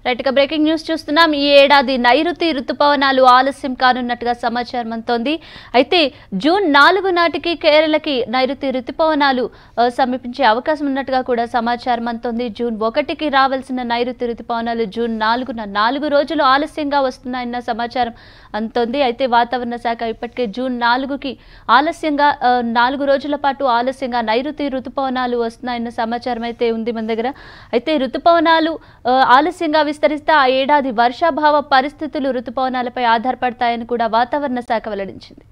right ఇక breaking news చూస్తున్నాం ఈ ఏడాది నైరుతి రుతుపవనాలు ఆలస్యం కానున్నట్టుగా సమాచారం అంతోంది అయితే జూన్ నాలుగు నాటికి కేరళకి నైరుతి రుతుపవనాలు ఆ, సమీపించే అవకాశం ఉన్నట్టుగా కూడా సమాచారం అంతోంది జూన్ ఒకటికి రావాల్సిన నైరుతి రుతుపవనాలు జూన్ నాలుగున నాలుగు రోజులు ఆలస్యంగా వస్తున్నాయన్న సమాచారం అంతోంది అయితే వాతావరణ శాఖ ఇప్పటికే జూన్ నాలుగుకి ఆలస్యంగా ఆ, నాలుగు రోజుల పాటు ఆలస్యంగా నైరుతి రుతుపవనాలు వస్తున్నాయన్న సమాచారం అయితే ఉంది మన దగ్గర అయితే రుతుపవనాలు ఆ, ఆలస్యంగా విస్తరిస్తే ఆ ఏడాది వర్షాభావ పరిస్థితులు రుతుపవనాలపై ఆధారపడతాయని కూడా వాతావరణ శాఖ వెల్లడించింది